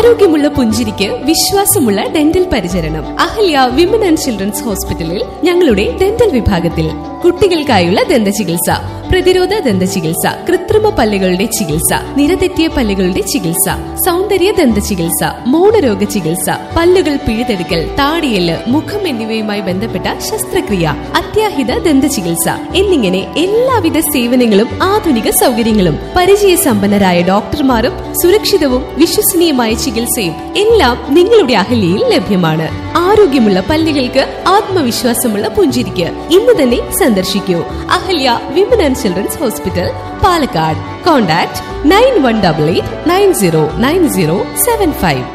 ആരോഗ്യമുള്ള പുഞ്ചിരിക്ക് വിശ്വാസമുള്ള ഡെന്റൽ പരിചരണം അഹല്യ വിമൻ ആൻഡ് ചിൽഡ്രൻസ് ഹോസ്പിറ്റലിൽ ഞങ്ങളുടെ ഡെന്റൽ വിഭാഗത്തിൽ കുട്ടികൾക്കായുള്ള ദന്ത ചികിത്സ പ്രതിരോധ ദന്ത ചികിത്സ കൃത്രിമ പല്ലുകളുടെ ചികിത്സ നിരതെറ്റിയ പല്ലുകളുടെ ചികിത്സ സൗന്ദര്യ ദന്ത ചികിത്സ മൗനരോഗ ചികിത്സ പല്ലുകൾ പിഴുതെടുക്കൽ താടിയല് മുഖം എന്നിവയുമായി ബന്ധപ്പെട്ട ശസ്ത്രക്രിയ അത്യാഹിത ദന്ത ചികിത്സ എന്നിങ്ങനെ എല്ലാവിധ സേവനങ്ങളും ആധുനിക സൗകര്യങ്ങളും പരിചയസമ്പന്നരായ ഡോക്ടർമാരും സുരക്ഷിതവും വിശ്വസനീയമായ ചികിത്സയും എല്ലാം നിങ്ങളുടെ അഹല്യയിൽ ലഭ്യമാണ് ആരോഗ്യമുള്ള പല്ലുകൾക്ക് ആത്മവിശ്വാസമുള്ള പുഞ്ചിരിക്ക് ഇന്ന് തന്നെ സന്ദർശിക്കൂ Ahalya women and children's hospital Palakkad contact nine one double eight nine zero nine zero seven five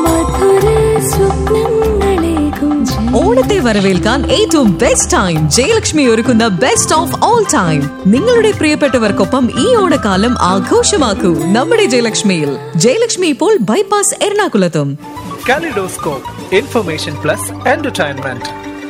ഓണത്തെ വരവേൽക്കാൻ ഏറ്റവും ബെസ്റ്റ് ടൈം ജയലക്ഷ്മി ഒരുക്കുന്ന ബെസ്റ്റ് ഓഫ് ഓൾ ടൈം നിങ്ങളുടെ പ്രിയപ്പെട്ടവർക്കൊപ്പം ഈ ഓണക്കാലം ആഘോഷമാക്കൂ നമ്മുടെ ജയലക്ഷ്മിയിൽ ജയലക്ഷ്മി ഇപ്പോൾ ബൈപ്പാസ് എറണാകുളത്തും കാലിഡോസ്കോപ്പ് ഇൻഫർമേഷൻ പ്ലസ് എന്റർടൈൻമെന്റ്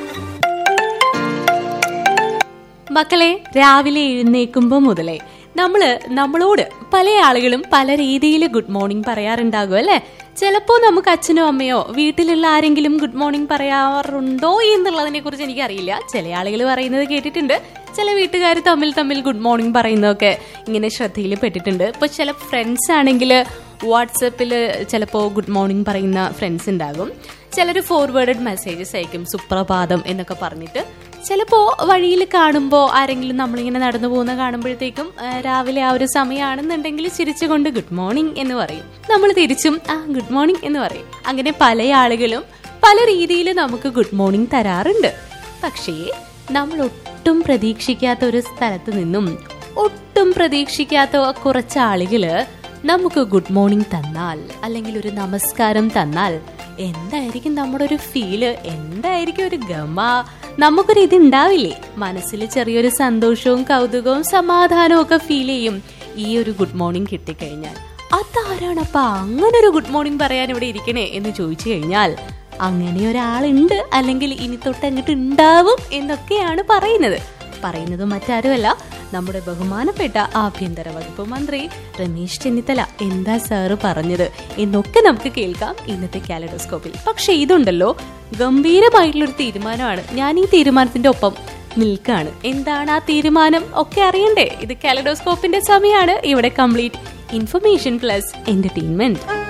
മക്കളെ രാവിലെ എഴുന്നേക്കുമ്പോൾ മുതലേ നമ്മള് നമ്മളോട് പല ആളുകളും പല രീതിയിൽ ഗുഡ് മോർണിംഗ് പറയാറുണ്ടാകും അല്ലെ ചിലപ്പോ നമുക്ക് അച്ഛനോ അമ്മയോ വീട്ടിലുള്ള ആരെങ്കിലും ഗുഡ് മോർണിംഗ് പറയാറുണ്ടോ എന്നുള്ളതിനെ കുറിച്ച് എനിക്കറിയില്ല ചില ആളുകൾ പറയുന്നത് കേട്ടിട്ടുണ്ട് ചില വീട്ടുകാർ തമ്മിൽ തമ്മിൽ ഗുഡ് മോർണിംഗ് പറയുന്നതൊക്കെ ഇങ്ങനെ ശ്രദ്ധയിൽ പെട്ടിട്ടുണ്ട് ഇപ്പൊ ചില ഫ്രണ്ട്സ് ആണെങ്കിൽ വാട്സപ്പിൽ ചിലപ്പോൾ ഗുഡ് മോർണിംഗ് പറയുന്ന ഫ്രണ്ട്സ് ഉണ്ടാകും ചിലർ ഫോർവേഡഡ് മെസ്സേജസ് അയക്കും സുപ്രഭാതം എന്നൊക്കെ പറഞ്ഞിട്ട് ചിലപ്പോൾ വഴിയിൽ കാണുമ്പോൾ ആരെങ്കിലും നമ്മളിങ്ങനെ നടന്നു പോകുന്ന കാണുമ്പോഴത്തേക്കും ആ, രാവിലെ ആ ഒരു സമയമാണെന്നുണ്ടെങ്കിൽ ചിരിച്ചുകൊണ്ട് ഗുഡ് മോർണിംഗ് എന്ന് പറയും നമ്മൾ തിരിച്ചും ആ ഗുഡ് മോർണിംഗ് എന്ന് പറയും അങ്ങനെ പല ആളുകളും പല രീതിയിൽ നമുക്ക് ഗുഡ് മോർണിംഗ് തരാറുണ്ട് പക്ഷേ നമ്മൾ ഒട്ടും പ്രതീക്ഷിക്കാത്ത ഒരു സ്ഥലത്ത് നിന്നും ഒട്ടും പ്രതീക്ഷിക്കാത്ത കുറച്ച് ആളുകള് നമുക്ക് ഗുഡ് മോർണിംഗ് തന്നാൽ അല്ലെങ്കിൽ ഒരു നമസ്കാരം തന്നാൽ എന്തായിരിക്കും നമ്മുടെ ഒരു ഫീല് എന്തായിരിക്കും ഒരു ഗമ നമുക്കൊരു ഇത് ഉണ്ടാവില്ലേ മനസ്സിൽ ചെറിയൊരു സന്തോഷവും കൗതുകവും സമാധാനവും ഒക്കെ ഫീൽ ചെയ്യും ഈ ഒരു ഗുഡ് മോർണിംഗ് കിട്ടിക്കഴിഞ്ഞാൽ അതാരാണപ്പ അങ്ങനെ ഒരു ഗുഡ് മോർണിംഗ് പറയാൻ ഇവിടെ ഇരിക്കണേ എന്ന് ചോദിച്ചു കഴിഞ്ഞാൽ അങ്ങനെ ഒരാളുണ്ട് അല്ലെങ്കിൽ ഇനി തൊട്ട് അങ്ങോട്ട് ഉണ്ടാവും എന്നൊക്കെയാണ് പറയുന്നത് പറയുന്നത് മറ്റാരുമല്ല നമ്മുടെ ബഹുമാനപ്പെട്ട ആഭ്യന്തര വകുപ്പ് മന്ത്രി രമേശ് ചെന്നിത്തല എന്താ സാറ് പറഞ്ഞത് എന്നൊക്കെ നമുക്ക് കേൾക്കാം ഇന്നത്തെ കാലഡോസ്കോപ്പിൽ പക്ഷെ ഇതുണ്ടല്ലോ ഗംഭീരമായിട്ടുള്ളൊരു തീരുമാനമാണ് ഞാൻ ഈ തീരുമാനത്തിന്റെ ഒപ്പം നിൽക്കാണ് എന്താണ് ആ തീരുമാനം ഒക്കെ അറിയണ്ടേ ഇത് കാലഡോസ്കോപ്പിന്റെ സമയമാണ് ഇവിടെ കംപ്ലീറ്റ് ഇൻഫർമേഷൻ പ്ലസ് എന്റർടൈൻമെന്റ്